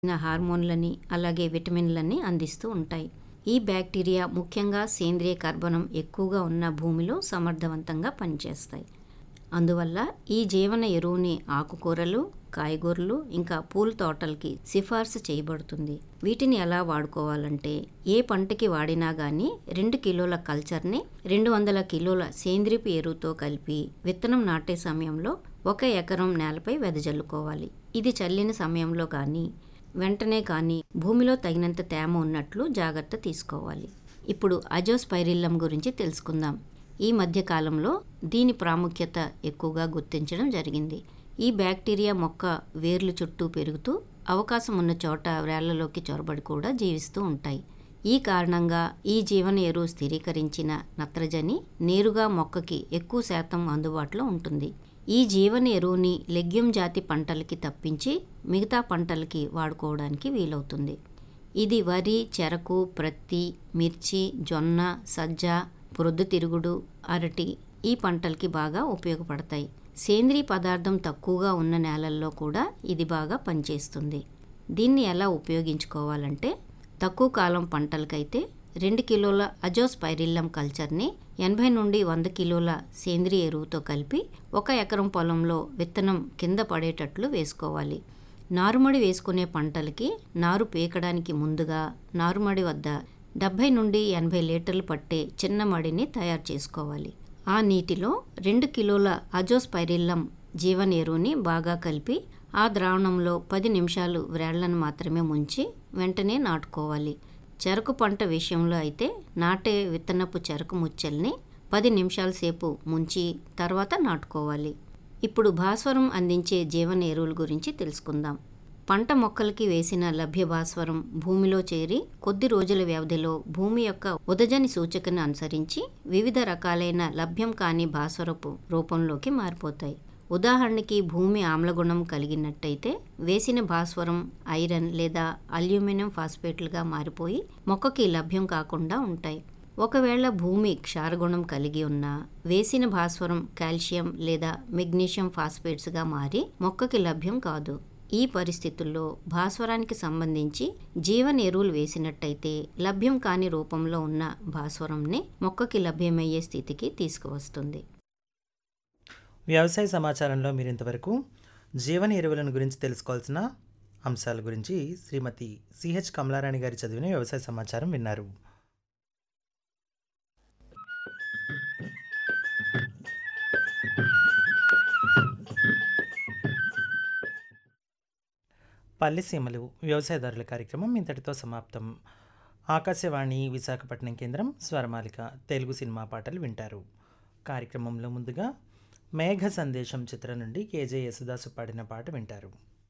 హార్మోన్లని అలాగే విటమిన్లని అందిస్తూ ఉంటాయి ఈ బ్యాక్టీరియా ముఖ్యంగా సేంద్రియ కర్బనం ఎక్కువగా ఉన్న భూమిలో సమర్థవంతంగా పనిచేస్తాయి అందువల్ల ఈ జీవన ఎరువుని ఆకుకూరలు కాయగూరలు ఇంకా పూల తోటలకి సిఫార్సు చేయబడుతుంది వీటిని ఎలా వాడుకోవాలంటే ఏ పంటకి వాడినా కానీ రెండు కిలోల కల్చర్ని రెండు వందల కిలోల సేంద్రిపు ఎరువుతో కలిపి విత్తనం నాటే సమయంలో ఒక ఎకరం నేలపై వెదజల్లుకోవాలి ఇది చల్లిన సమయంలో కానీ వెంటనే కానీ భూమిలో తగినంత తేమ ఉన్నట్లు జాగ్రత్త తీసుకోవాలి ఇప్పుడు అజోస్పైరిల్లం గురించి తెలుసుకుందాం ఈ మధ్య కాలంలో దీని ప్రాముఖ్యత ఎక్కువగా గుర్తించడం జరిగింది ఈ బ్యాక్టీరియా మొక్క వేర్లు చుట్టూ పెరుగుతూ అవకాశం ఉన్న చోట వేళ్లలోకి చొరబడి కూడా జీవిస్తూ ఉంటాయి ఈ కారణంగా ఈ జీవన ఎరువు స్థిరీకరించిన నత్రజని నేరుగా మొక్కకి ఎక్కువ శాతం అందుబాటులో ఉంటుంది ఈ జీవన ఎరువుని లెగ్యూమ్ జాతి పంటలకి తప్పించి మిగతా పంటలకి వాడుకోవడానికి వీలవుతుంది ఇది వరి చెరకు ప్రత్తి మిర్చి జొన్న సజ్జ ప్రొద్దుతిరుగుడు అరటి ఈ పంటలకి బాగా ఉపయోగపడతాయి సేంద్రీయ పదార్థం తక్కువగా ఉన్న నేలల్లో కూడా ఇది బాగా పనిచేస్తుంది దీన్ని ఎలా ఉపయోగించుకోవాలంటే తక్కువ కాలం పంటలకైతే రెండు కిలోల అజోస్పైరిల్లం కల్చర్ని ఎనభై నుండి వంద కిలోల సేంద్రియ ఎరువుతో కలిపి ఒక ఎకరం పొలంలో విత్తనం కింద పడేటట్లు వేసుకోవాలి నారుమడి వేసుకునే పంటలకి నారు పీకడానికి ముందుగా నారుమడి వద్ద డెబ్భై నుండి ఎనభై లీటర్లు పట్టే చిన్న మడిని తయారు చేసుకోవాలి ఆ నీటిలో రెండు కిలోల అజోస్పైరిల్లం జీవన ఎరువుని బాగా కలిపి ఆ ద్రావణంలో పది నిమిషాలు వ్రేళ్లను మాత్రమే ముంచి వెంటనే నాటుకోవాలి చెరకు పంట విషయంలో అయితే నాటే విత్తనపు చెరకు ముచ్చెల్ని పది నిమిషాల సేపు ముంచి తర్వాత నాటుకోవాలి ఇప్పుడు భాస్వరం అందించే జీవన ఎరువుల గురించి తెలుసుకుందాం పంట మొక్కలకి వేసిన లభ్య భాస్వరం భూమిలో చేరి కొద్ది రోజుల వ్యవధిలో భూమి యొక్క ఉదజని సూచికను అనుసరించి వివిధ రకాలైన లభ్యం కాని భాస్వరపు రూపంలోకి మారిపోతాయి ఉదాహరణకి భూమి ఆమ్లగుణం కలిగినట్టయితే వేసిన భాస్వరం ఐరన్ లేదా అల్యూమినియం ఫాస్ఫేట్లుగా మారిపోయి మొక్కకి లభ్యం కాకుండా ఉంటాయి ఒకవేళ భూమి క్షారగుణం కలిగి ఉన్న వేసిన భాస్వరం కాల్షియం లేదా మెగ్నీషియం ఫాస్ఫేట్స్గా మారి మొక్కకి లభ్యం కాదు ఈ పరిస్థితుల్లో భాస్వరానికి సంబంధించి జీవన ఎరువులు వేసినట్టయితే లభ్యం కాని రూపంలో ఉన్న భాస్వరంని మొక్కకి లభ్యమయ్యే స్థితికి తీసుకువస్తుంది వ్యవసాయ సమాచారంలో మీరు ఇంతవరకు జీవన ఎరువులను గురించి తెలుసుకోవాల్సిన అంశాల గురించి శ్రీమతి సిహెచ్ కమలారాణి గారి చదివిన వ్యవసాయ సమాచారం విన్నారు పల్లెసీమలు వ్యవసాయదారుల కార్యక్రమం ఇంతటితో సమాప్తం ఆకాశవాణి విశాఖపట్నం కేంద్రం స్వరమాలిక తెలుగు సినిమా పాటలు వింటారు కార్యక్రమంలో ముందుగా మేఘ సందేశం చిత్రం నుండి కేజే యశుదాసు పాడిన పాట వింటారు